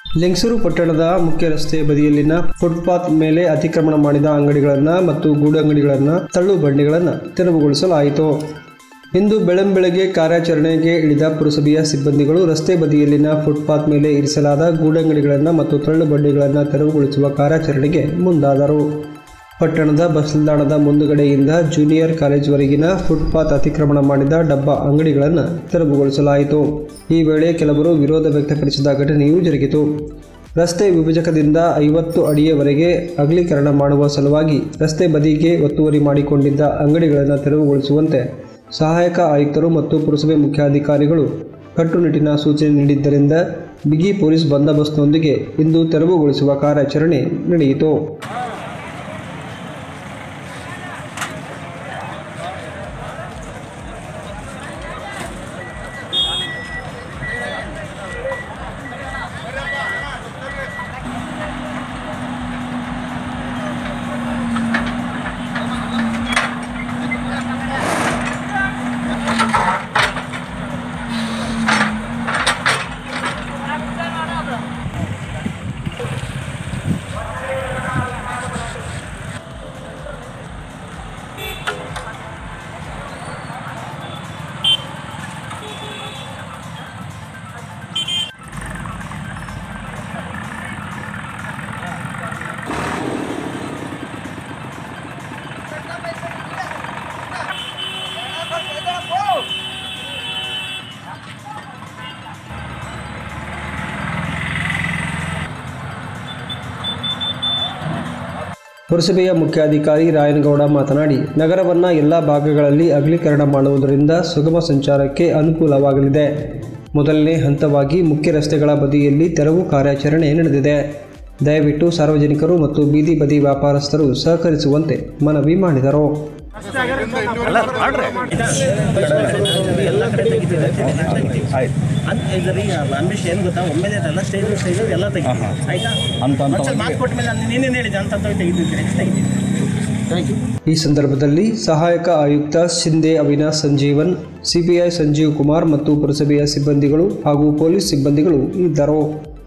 ಲಿಂಗಸೂರು ಪಟ್ಟಣದ ಮುಖ್ಯ ರಸ್ತೆ ಬದಿಯಲ್ಲಿನ ಫುಟ್ಪಾತ್ ಮೇಲೆ ಅತಿಕ್ರಮಣ ಮಾಡಿದ ಅಂಗಡಿಗಳನ್ನು ಮತ್ತು ಗೂಡಂಗಡಿಗಳನ್ನು ತಳ್ಳು ಬಂಡಿಗಳನ್ನು ತೆರವುಗೊಳಿಸಲಾಯಿತು ಇಂದು ಬೆಳಂಬೆಳಗ್ಗೆ ಕಾರ್ಯಾಚರಣೆಗೆ ಇಳಿದ ಪುರಸಭೆಯ ಸಿಬ್ಬಂದಿಗಳು ರಸ್ತೆ ಬದಿಯಲ್ಲಿನ ಫುಟ್ಪಾತ್ ಮೇಲೆ ಇರಿಸಲಾದ ಗೂಡಂಗಡಿಗಳನ್ನು ಮತ್ತು ತಳ್ಳು ಬಂಡಿಗಳನ್ನು ತೆರವುಗೊಳಿಸುವ ಕಾರ್ಯಾಚರಣೆಗೆ ಮುಂದಾದರು ಪಟ್ಟಣದ ಬಸ್ ನಿಲ್ದಾಣದ ಮುಂದುಗಡೆಯಿಂದ ಜೂನಿಯರ್ ಕಾಲೇಜುವರೆಗಿನ ಫುಟ್ಪಾತ್ ಅತಿಕ್ರಮಣ ಮಾಡಿದ ಡಬ್ಬ ಅಂಗಡಿಗಳನ್ನು ತೆರವುಗೊಳಿಸಲಾಯಿತು ಈ ವೇಳೆ ಕೆಲವರು ವಿರೋಧ ವ್ಯಕ್ತಪಡಿಸಿದ ಘಟನೆಯೂ ಜರುಗಿತು ರಸ್ತೆ ವಿಭಜಕದಿಂದ ಐವತ್ತು ಅಡಿಯವರೆಗೆ ಅಗಲೀಕರಣ ಮಾಡುವ ಸಲುವಾಗಿ ರಸ್ತೆ ಬದಿಗೆ ಒತ್ತುವರಿ ಮಾಡಿಕೊಂಡಿದ್ದ ಅಂಗಡಿಗಳನ್ನು ತೆರವುಗೊಳಿಸುವಂತೆ ಸಹಾಯಕ ಆಯುಕ್ತರು ಮತ್ತು ಪುರಸಭೆ ಮುಖ್ಯಾಧಿಕಾರಿಗಳು ಕಟ್ಟುನಿಟ್ಟಿನ ಸೂಚನೆ ನೀಡಿದ್ದರಿಂದ ಬಿಗಿ ಪೊಲೀಸ್ ಬಂದೋಬಸ್ತ್ನೊಂದಿಗೆ ಇಂದು ತೆರವುಗೊಳಿಸುವ ಕಾರ್ಯಾಚರಣೆ ನಡೆಯಿತು ಪುರಸಭೆಯ ಮುಖ್ಯಾಧಿಕಾರಿ ರಾಯನಗೌಡ ಮಾತನಾಡಿ ನಗರವನ್ನ ಎಲ್ಲ ಭಾಗಗಳಲ್ಲಿ ಅಗಲೀಕರಣ ಮಾಡುವುದರಿಂದ ಸುಗಮ ಸಂಚಾರಕ್ಕೆ ಅನುಕೂಲವಾಗಲಿದೆ ಮೊದಲನೇ ಹಂತವಾಗಿ ಮುಖ್ಯ ರಸ್ತೆಗಳ ಬದಿಯಲ್ಲಿ ತೆರವು ಕಾರ್ಯಾಚರಣೆ ನಡೆದಿದೆ ದಯವಿಟ್ಟು ಸಾರ್ವಜನಿಕರು ಮತ್ತು ಬೀದಿ ಬದಿ ವ್ಯಾಪಾರಸ್ಥರು ಸಹಕರಿಸುವಂತೆ ಮನವಿ ಮಾಡಿದರು ಎಲ್ಲ ಕಡೆ ತೆಗಿತೀವಿ ಅಂತ ಇದರಿ ಅಂಬರೀಷ್ ಏನು ಗೊತ್ತಾ ಒಮ್ಮೆಲೆ ಎಲ್ಲ ಸ್ಟೇಜ್ ಸ್ಟೇಜ್ ಎಲ್ಲ ತೆಗಿತೀವಿ ಆಯ್ತಾ ಒಂದ್ಸಲ ಮಾತು ಕೊಟ್ಟ ಮೇಲೆ ನಾನು ನೀನೇನು ಹೇಳಿದೆ ಅಂತ ತೆಗಿತಿದ್ದೆ ತೆಗಿತೀನಿ ಈ ಸಂದರ್ಭದಲ್ಲಿ ಸಹಾಯಕ ಆಯುಕ್ತ ಶಿಂದೆ ಅವಿನಾಶ್ ಸಂಜೀವನ್ ಸಿಪಿಐ ಸಂಜೀವ್ ಕುಮಾರ್ ಮತ್ತು ಪುರಸಭೆಯ ಸಿಬ್ಬಂದಿಗಳು ಹಾಗೂ ಪೊಲೀಸ್ ಸಿಬ್ಬಂದಿಗಳು ಇದ್ದರು